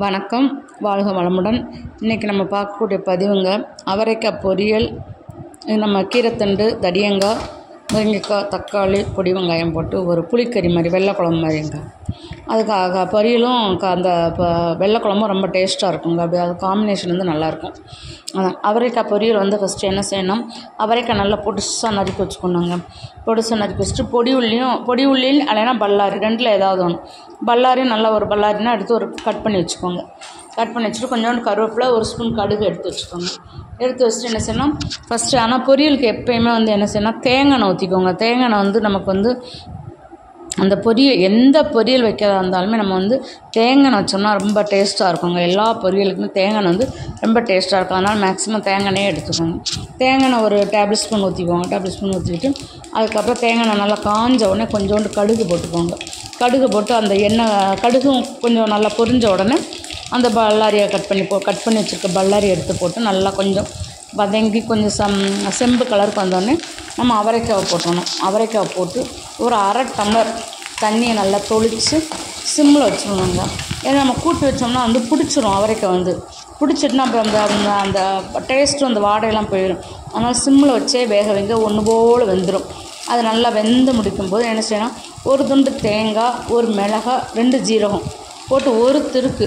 வணக்கம் வாழ்க வளமுடன் இன்றைக்கி நம்ம பார்க்கக்கூடிய பதிவுங்க அவரைக்காய் பொரியல் இது நம்ம கீரைத்தண்டு தடியங்காய் முருங்கைக்காய் தக்காளி பொடி வெங்காயம் போட்டு ஒரு புளிக்கறி மாதிரி வெள்ளை குழம்பு மாதிரிங்க அதுக்காக பொரியலும் க- அந்த இப்போ வெள்ளை குழம்பும் ரொம்ப டேஸ்ட்டாக இருக்குங்க அப்படி அது காம்பினேஷன் வந்து நல்லாயிருக்கும் அதான் அவரைக்காய் பொரியல் வந்து ஃபஸ்ட்டு என்ன செய்யணும் அவரைக்காய் நல்லா பொடிசாக நறுக்கி வச்சுக்கணுங்க பொடிசாக நறுக்கி வச்சுட்டு பொடி உள்ளியும் பொடி உள்ளியும் இல்லைன்னா பல்லாரி ரெண்டில் ஏதாவது ஒன்று பல்லாரியும் நல்லா ஒரு பல்லாரினா எடுத்து ஒரு கட் பண்ணி வச்சுக்கோங்க கட் பண்ணி வச்சுட்டு கொஞ்சோண்டு கருவேப்பிலை ஒரு ஸ்பூன் கடுகு எடுத்து வச்சுக்கோங்க எடுத்து வச்சுட்டு என்ன செய்யணும் ஃபஸ்ட்டு ஆனால் பொரியலுக்கு எப்பயுமே வந்து என்ன செய்யணும் தேங்காய் எண்ணெய் ஊற்றிக்கோங்க தேங்காய் எண்ணெய் வந்து நமக்கு வந்து அந்த பொரியல் எந்த பொரியல் வைக்கிறதா இருந்தாலுமே நம்ம வந்து தேங்காய் எண்ணெய் வச்சோம்னா ரொம்ப டேஸ்ட்டாக இருக்குங்க எல்லா பொரியலுக்குமே தேங்காய் எண்ணெய் வந்து ரொம்ப டேஸ்ட்டாக இருக்கும் அதனால் மேக்ஸிமம் தேங்காய் எண்ணெயே எடுத்துக்கோங்க தேங்காய் எண்ணெய் ஒரு டேபிள் ஸ்பூன் ஊற்றிக்கோங்க டேபிள் ஸ்பூன் ஊற்றிக்கிட்டு அதுக்கப்புறம் தேங்காய் எண்ணெய் நல்லா காஞ்ச உடனே கொஞ்சோண்டு கடுகு போட்டுக்கோங்க கடுகு போட்டு அந்த எண்ணெய் கடுகும் கொஞ்சம் நல்லா பொரிஞ்ச உடனே அந்த பல்லாரியை கட் பண்ணி போ கட் பண்ணி வச்சுருக்க பல்லாரி எடுத்து போட்டு நல்லா கொஞ்சம் வதங்கி கொஞ்சம் சம் செம்பு கலருக்கு வந்தோடனே நம்ம அவரைக்காவை போட்டணும் அவரைக்காவை போட்டு ஒரு அரை டம்ளர் தண்ணியை நல்லா தொளிச்சு சிம்மில் வச்சிடணுங்க ஏன்னா நம்ம கூட்டி வச்சோம்னா வந்து பிடிச்சிரும் அவரைக்காய் வந்து பிடிச்சிட்டுனா அப்புறம் அந்த அந்த அந்த டேஸ்ட்டும் அந்த வாடையெல்லாம் போயிடும் அதனால் சிம்மில் வச்சே வேக வைங்க ஒன்று போல் வெந்துடும் அது நல்லா வெந்து முடிக்கும் போது என்ன செய்யணும் ஒரு துண்டு தேங்காய் ஒரு மிளகாய் ரெண்டு ஜீரகம் போட்டு ஒரு திருக்கு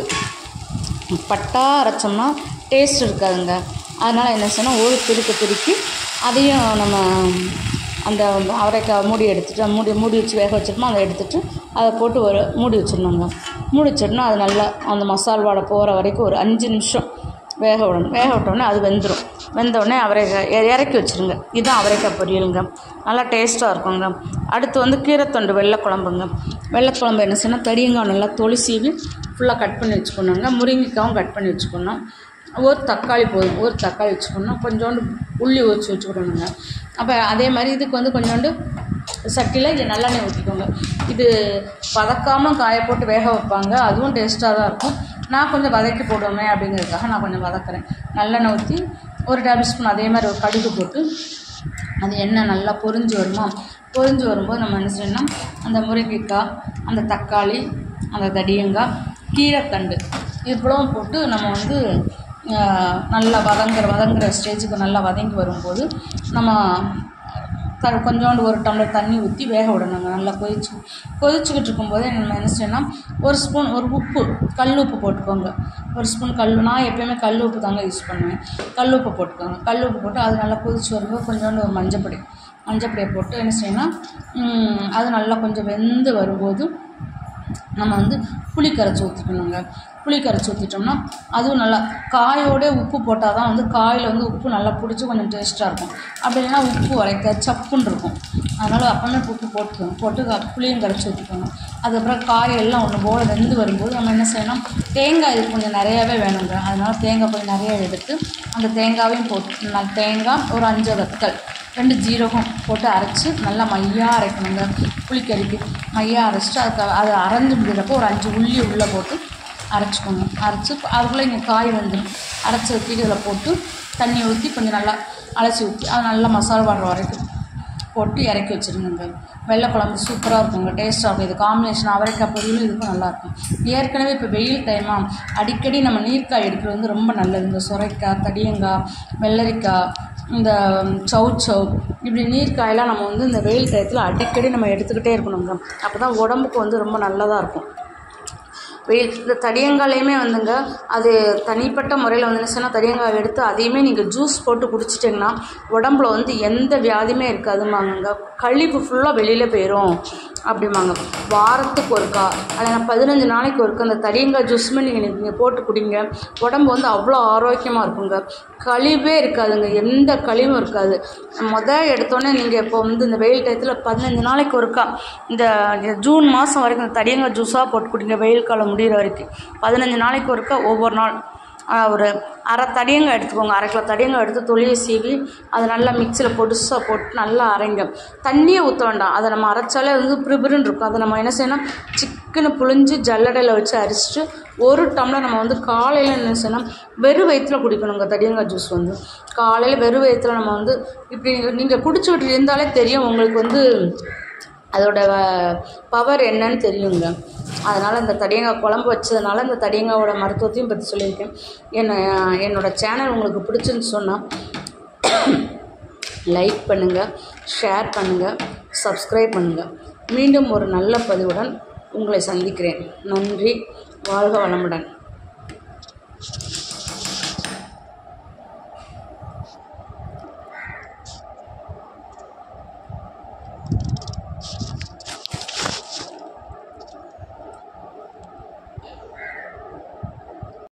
பட்டா அரைச்சோம்னா டேஸ்ட் இருக்காதுங்க அதனால் என்ன செய்யணும் ஒரு திருக்கு திருக்கி அதையும் நம்ம அந்த அவரைக்காய் மூடி எடுத்துட்டு மூடி மூடி வச்சு வேக வச்சிருப்போம் அதை எடுத்துட்டு அதை போட்டு ஒரு மூடி வச்சிடணுங்க மூடி வச்சிடணும் அது நல்லா அந்த மசால் வாடை போகிற வரைக்கும் ஒரு அஞ்சு நிமிஷம் வேக விடணும் வேக விட்டோடனே அது வெந்துடும் வெந்தோடனே அவரைக்காய் இ- இறக்கி வச்சிருங்க இதுதான் அவரைக்காய் பொரியலுங்க நல்லா டேஸ்ட்டாக இருக்குங்க அடுத்து வந்து கீரைத்தொண்டு வெள்ளை குழம்புங்க வெள்ளை குழம்பு என்ன செய்யணும் தடியங்காய் நல்லா தொளி சீவி ஃபுல்லாக கட் பண்ணி வச்சுக்கணுங்க முருங்கைக்காவும் கட் பண்ணி வச்சுக்கணும் ஒரு தக்காளி போதும் ஒரு தக்காளி வச்சுக்கணும் கொஞ்சோண்டு உள்ளி வச்சு வச்சுக்கிடணுங்க அப்போ அதே மாதிரி இதுக்கு வந்து கொஞ்சோண்டு சட்டியில் இது நல்லெண்ணெய் ஊற்றிக்கோங்க இது வதக்காமல் காய போட்டு வேக வைப்பாங்க அதுவும் டேஸ்ட்டாக தான் இருக்கும் நான் கொஞ்சம் வதக்கி போடுவேன் அப்படிங்கிறதுக்காக நான் கொஞ்சம் வதக்குறேன் நல்லெண்ணெய் ஊற்றி ஒரு டேபிள் ஸ்பூன் அதே மாதிரி ஒரு கடுகு போட்டு அது எண்ணெய் நல்லா பொரிஞ்சு வருமா பொரிஞ்சு வரும்போது நம்ம என்ன செய்யணும் அந்த முருங்கைக்காய் அந்த தக்காளி அந்த தடியங்காய் கீரைத்தண்டு இவ்வளவும் போட்டு நம்ம வந்து ஆஹ், நல்லா வதங்குற வதங்குற ஸ்டேஜுக்கு நல்லா வதங்கி வரும்போது நம்ம த கொஞ்சோண்டு ஒரு டம்ளர் தண்ணி ஊற்றி வேக விடணுங்க நல்லா கொதிச்சு கொதிச்சுக்கிட்டு இருக்கும்போதே நம்ம என்ன செய்யணும் ஒரு ஸ்பூன் ஒரு உப்பு கல் உப்பு போட்டுக்கோங்க ஒரு ஸ்பூன் கல் நான் எப்பயுமே கல் உப்பு தாங்க யூஸ் பண்ணுவேன் கல் உப்பு போட்டுக்கோங்க கல் உப்பு போட்டு அது நல்லா கொதிச்சு வரும்போது கொஞ்சோண்டு ஒரு மஞ்சப்பொடி மஞ்சப்பொடியை போட்டு என்ன செய்யணும் ம், அது நல்லா கொஞ்சம் வெந்து வரும்போது நம்ம வந்து புளி கரைச்சி ஊற்றிக்கணுங்க புளி கரைச்சி ஊற்றிட்டோம்னா அதுவும் நல்லா காயோட உப்பு போட்டால் தான் வந்து காயில் வந்து உப்பு நல்லா பிடிச்சி கொஞ்சம் டேஸ்ட்டாக இருக்கும் அப்படி இல்லைன்னா உப்பு உரைக்க சப்புன்னு இருக்கும் அதனால் அப்போமே உப்பு போட்டுக்கோங்க போட்டு க- புளியும் கரைச்சி ஊற்றிக்கோங்க அதுக்கப்புறம் காயெல்லாம் ஒன்று போல் வெந்து வரும்போது நம்ம என்ன செய்யணும் தேங்காய் இது கொஞ்சம் நிறையாவே வேணுங்க அதனால் தேங்காய் கொஞ்சம் நிறைய எடுத்து அந்த தேங்காவையும் போட்டு ந- தேங்காய் ஒரு அஞ்சு வத்தல் ரெண்டு ஜீரகம் போட்டு அரைச்சி நல்லா மையாக அரைக்கணுங்க புளிக்கறிக்கு மையாக அரைச்சிட்டு அதுக்கு அது அரைஞ்சு முடிகிறப்போ ஒரு அஞ்சு உள்ளி உள்ளே போட்டு அரைச்சிக்கோங்க அரைச்சி அதுக்குள்ளே இங்கே காய் வந்துடும் அரைச்சி ஊற்றி இதில் போட்டு தண்ணி ஊற்றி கொஞ்சம் நல்லா அலசி ஊற்றி அது நல்லா மசாலா வர்ற வரைக்கும் போட்டு இறக்கி வச்சுருங்க வெள்ளை குழம்பு சூப்பராக இருக்குங்க டேஸ்ட்டாக இருக்கும் இது காம்பினேஷன் அவரைக்காய் பொரியலும் இதுக்கும் நல்லாயிருக்கும் ஏற்கனவே இப்போ வெயில் டைமா அடிக்கடி நம்ம நீர்க்காய் எடுக்கிறது வந்து ரொம்ப நல்லது இந்த சுரைக்காய் தடியங்காய் வெள்ளரிக்காய் இந்த சவு சவு இப்படி நீர்க்காயெல்லாம் நம்ம வந்து இந்த வெயில் டயத்தில் அடிக்கடி நம்ம எடுத்துக்கிட்டே இருக்கணுங்க அப்போ தான் உடம்புக்கு வந்து ரொம்ப நல்லதாக இருக்கும் வெயில் இந்த தடியங்காலையுமே வந்துங்க அது தனிப்பட்ட முறையில் வந்து என்ன செய்யணும் தடியங்காய் எடுத்து அதையுமே நீங்கள் ஜூஸ் போட்டு குடிச்சிட்டிங்கன்னா உடம்புல வந்து எந்த வியாதியுமே இருக்காதுமாங்கங்க கழிவு ஃபுல்லாக வெளியில் போயிடும் அப்படிம்பாங்க வாரத்துக்கு ஒருக்கா இல்லைன்னா பதினஞ்சு நாளைக்கு ஒருக்கா அந்த தடியங்காய் ஜூஸுமே நீங்கள் நீங்கள் போட்டு குடிங்க உடம்பு வந்து அவ்வளோ ஆரோக்கியமாக இருக்குங்க கழிவே இருக்காதுங்க எந்த கழிவும் இருக்காது முத எடுத்தோடனே நீங்கள் இப்போ வந்து இந்த வெயில் டயத்தில் பதினஞ்சு நாளைக்கு ஒருக்கா இந்த ஜூன் மாதம் வரைக்கும் இந்த தடியங்காய் ஜூஸாக போட்டு குடிங்க வெயில் காலம் முடிகிற வரைக்கும் பதினஞ்சு நாளைக்கு ஒருக்கா ஒவ்வொரு நாள் ஆஹ், ஒரு அரை தடியங்காய் எடுத்துக்கோங்க அரை கிலோ தடியங்காய் எடுத்து தொலியை சீவி அதை நல்லா மிக்சியில் பொடுசாக போட்டு நல்லா அரைங்க தண்ணியே ஊற்ற வேண்டாம் அதை நம்ம அரைச்சாலே வந்து பிரிபிருன்னு இருக்கும் அதை நம்ம என்ன செய்யணும் சிக்கனை புழிஞ்சு ஜல்லடையில் வச்சு அரைச்சிட்டு ஒரு டம்ளர் நம்ம வந்து காலையில் என்ன செய்யணும் வெறும் வயிற்றுல குடிக்கணுங்க தடியங்காய் ஜூஸ் வந்து காலையில் வெறும் வயிற்றுல நம்ம வந்து இப்படி நீங்கள் குடிச்சுக்கிட்டு இருந்தாலே தெரியும் உங்களுக்கு வந்து அதோட பவர் என்னன்னு தெரியுங்க அதனால் இந்த தடியங்காய் குழம்பு வச்சதுனால இந்த தடியங்காவோட மருத்துவத்தையும் பற்றி சொல்லியிருக்கேன் என்ன என்னோடய சேனல் உங்களுக்கு பிடிச்சுன்னு சொன்னால் லைக் பண்ணுங்கள் ஷேர் பண்ணுங்கள் சப்ஸ்கிரைப் பண்ணுங்கள் மீண்டும் ஒரு நல்ல பதிவுடன் உங்களை சந்திக்கிறேன் நன்றி வாழ்க வளமுடன்